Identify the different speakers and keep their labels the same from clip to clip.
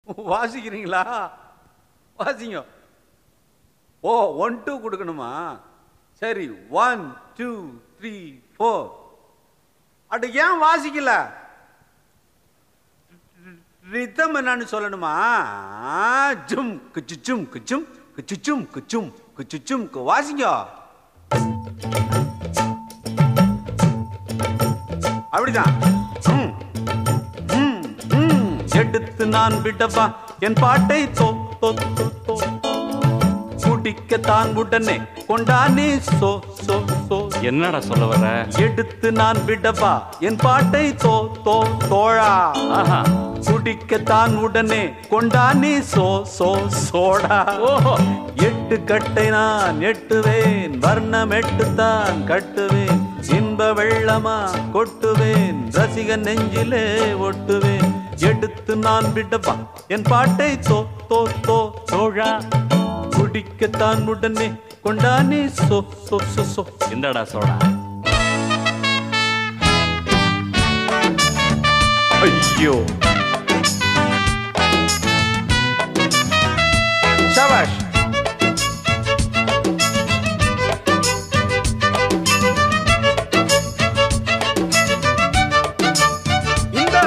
Speaker 1: வாசிக்கிறீங்களா வாசிங்க ஓ one two கொடுக்கணுமா சரி ஒன் டூ த்ரீ ஃபோர் அட ஏன் வாசிக்கல ரித்தம் என்னன்னு சொல்லணுமா ஜும் குச்சுச்சும் குச்சும் குச்சுச்சும் குச்சும் குச்சுச்சும் கு- வாசிங்க அப்படிதான் ம், ம், ம். எடுத்து நான் விடவா என் பாட்டை தோ தோ தோ தோ குடிக்கத்தான் உடனே கொண்டானே சோ சோ சோ
Speaker 2: என்னடா சொல்ல வர
Speaker 1: எடுத்து நான் விடவா என் பாட்டை தோ தோ தோழா
Speaker 2: ஆஹா
Speaker 1: குடிக்கத்தான் உடனே கொண்டானே சோ சோ சோடா
Speaker 2: ஓஹோ
Speaker 1: எட்டு கட்டை நான் எட்டுவேன் வர்ணம் எட்டுத்தான் கட்டுவேன் இன்ப வெள்ளமா கொட்டுவேன் ரசிகன் நெஞ்சிலே ஒட்டுவேன் எடுத்து நான் விடவா என் பாட்டை தோ தோ தோ
Speaker 2: சோழா
Speaker 1: குடிக்கத்தான் உடனே கொண்டானே சோ சோ சோ சோ
Speaker 2: இந்தடா சோழா
Speaker 1: ஐயோ சபாஷ் இந்தா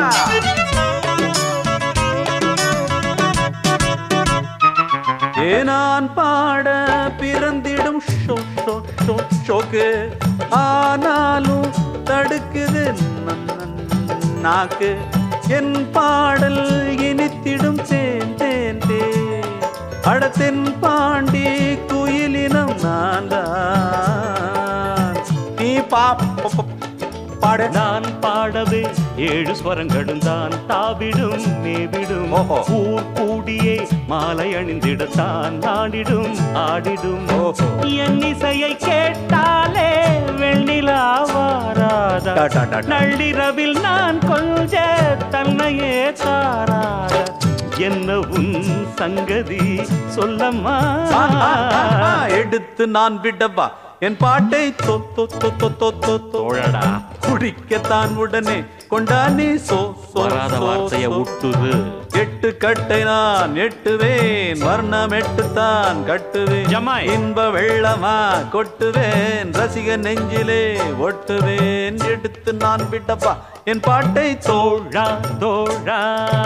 Speaker 1: ஏனான் பாட பிறந்திடும் ஷோ ஷோ ஷோ ஷோக்கு ஆனாலும் தடுக்குது நன் நன் நாக்கு என் பாடல் இனித்திடும் தேன் தேன் தேன் அடத்தென் பாண்டி குயிலினம் நான் தான் நீ பா ப- ப- பாட
Speaker 2: நான் பாடவே ஏழு ஸ்வரங்களும் தான் தாவிடும் மேவிடும்
Speaker 1: ஓஹோ.
Speaker 2: ஊர் கூடியே மாலை அணிந்திடத்தான் நாடிடும் ஆடிடும்
Speaker 1: ஓஹோ.
Speaker 2: என் இசையை கேட்டாலே வெண்ணிலா வாராதா
Speaker 1: டா, டா, டா, டா.
Speaker 2: நள்ளிரவில் நான் கொஞ்ச தன்னையே தாராத என்ன உன் சங்கதி சொல்லம்மா
Speaker 1: ஆ, ஆ, ஆ, ஆ, எடுத்து நான் விடவா என் பாட்டை தோ தோ தோ தோ தோ தோ தோ
Speaker 2: தோழடா
Speaker 1: குடிக்கத்தான் உடனே கொண்டானே சோ சோ
Speaker 2: வராத
Speaker 1: சோ,
Speaker 2: வார்த்தைய
Speaker 1: சோ.
Speaker 2: விட்டுது
Speaker 1: எட்டு கட்டை நான் எட்டுவேன் வர்ணம் எட்டுத்தான் கட்டுவேன்
Speaker 2: ஜமாய்.
Speaker 1: இன்ப வெள்ளமா கொட்டுவேன் ரசிக நெஞ்சிலே ஒட்டுவேன் எடுத்து நான் விடப்பா என் பாட்டை தோல்
Speaker 2: தோழா தோழா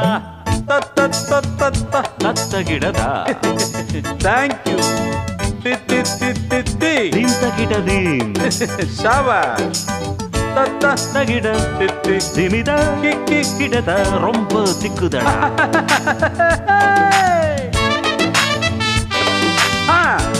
Speaker 2: தத்தகிடதா
Speaker 1: தேங்க்யூ தி தி தி தி தி
Speaker 2: தகிடதீம்
Speaker 1: ஷாபாஷ் தத்த
Speaker 2: தகிட
Speaker 1: தி தி
Speaker 2: திமிதா
Speaker 1: கி கி
Speaker 2: கிடத ரொம்ப திக்குதடா
Speaker 1: ஆ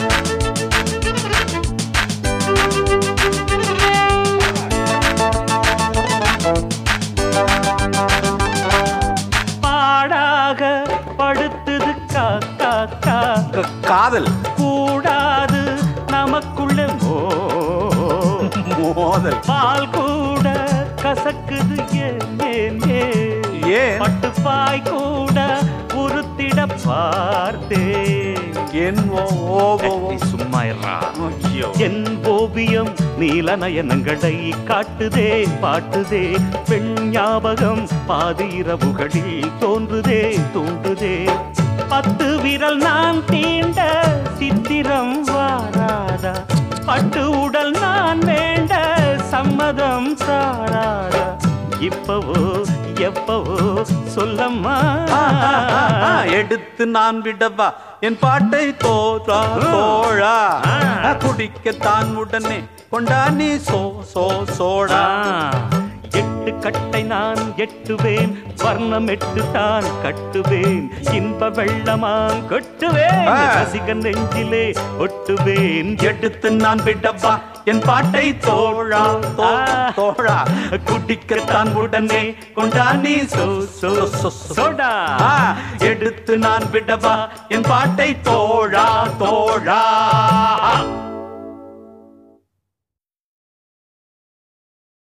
Speaker 2: பாடாக படுத்தது காக்கா கா
Speaker 1: க- காதல்
Speaker 2: கூடாது நமக்குள்ள மோ
Speaker 1: மோதல்
Speaker 2: பால் கூட கசக்குது ஏன் ஏன் ஏன்
Speaker 1: ஏன்
Speaker 2: பட்டுப்பாய் கூட உருத்திட பார்த்தேன்
Speaker 1: என் ஓ ஓ ஓ ஓ.
Speaker 2: நீ சும்மா இருடா.
Speaker 1: ஐயோ
Speaker 2: என் ஓவியம் நீல நயனங்களை காட்டுதே பாட்டுதே பெண் ஞாபகம் பாதி இரவுகளில் தோன்றுதே தோன்றுதே பத்து விரல் நான் தீண்ட சித்திரம் வாராதா பட்டு உடல் நான் வேண்ட சம்மதம் சாராதா இப்பவோ எப்பவோ சொல்லம்மா
Speaker 1: ஆ, ஆ, ஆ, ஆ, எடுத்து நான் விடவா என் பாட்டை தோற்றா தோழா
Speaker 2: ஆ.
Speaker 1: குடிக்கத்தான் உடனே கொண்டானே சோ சோ சோடா
Speaker 2: எட்டு கட்டை நான் எட்டுவேன் வர்ணம் எட்டு தான் கட்டுவேன் இன்ப வெள்ளமாம் கொட்டுவேன்
Speaker 1: ஆ.
Speaker 2: ரசிகன் நெஞ்சிலே ஒட்டுவேன்
Speaker 1: எடுத்து நான் விடவா என் பாட்டை தோழா தோ-
Speaker 2: ஆ.
Speaker 1: தோழா குடிக்கத்தான் உடனே கொண்டானே சோ சோ சோ சோ
Speaker 2: சோடா
Speaker 1: ஆ, எடுத்து நான் விடவா என் பாட்டை தோழா தோழா